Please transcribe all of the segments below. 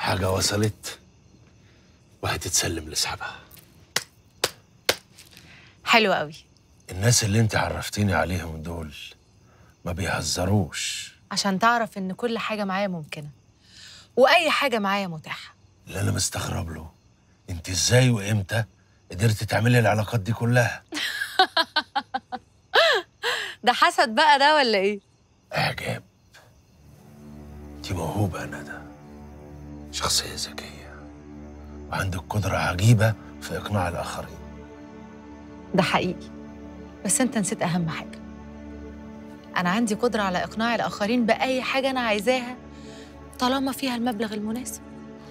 الحاجة وصلت وهتتسلم لاصحابها حلو قوي الناس اللي انت عرفتيني عليهم دول ما بيهزروش عشان تعرف ان كل حاجه معايا ممكنه واي حاجه معايا متاحه اللي انا مستغرب له انت ازاي وامتى قدرتي تعملي العلاقات دي كلها ده حسد بقى ده ولا ايه اعجاب انت موهوبة انا ده شخصية ذكية وعندك قدرة عجيبة في اقناع الاخرين ده حقيقي بس انت نسيت اهم حاجه انا عندي قدره على اقناع الاخرين باي حاجه انا عايزاها طالما فيها المبلغ المناسب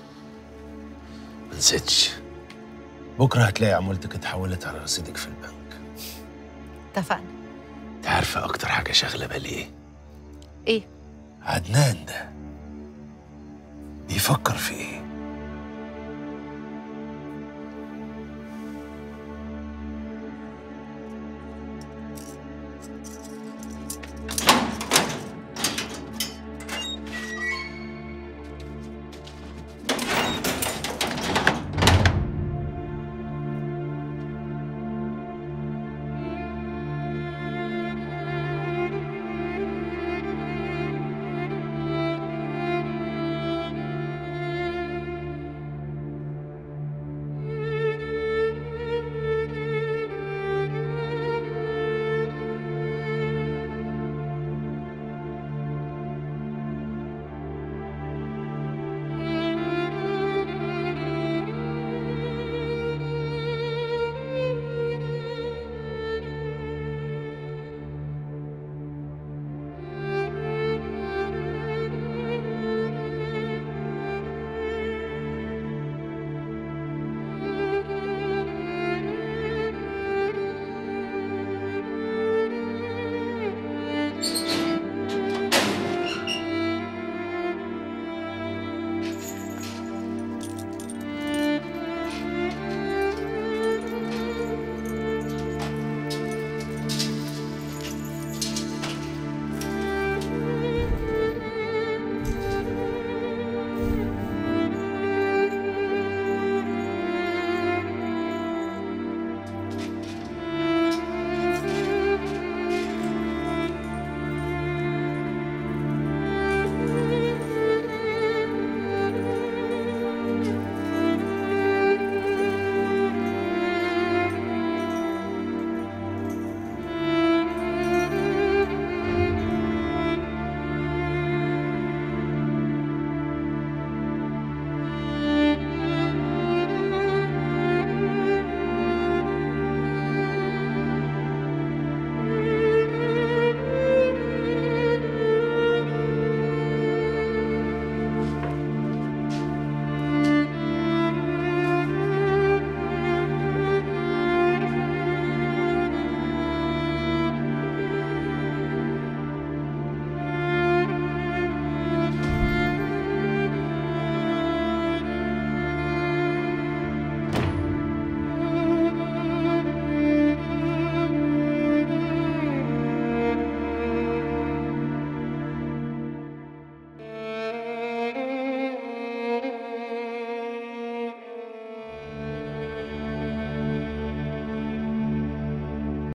ما نسيتش بكرة هتلاقي عمولتك اتحولت على رصيدك في البنك اتفقنا انت عارفة اكتر حاجة شاغلة بالي ايه ايه عدنان ده بيفكر في ايه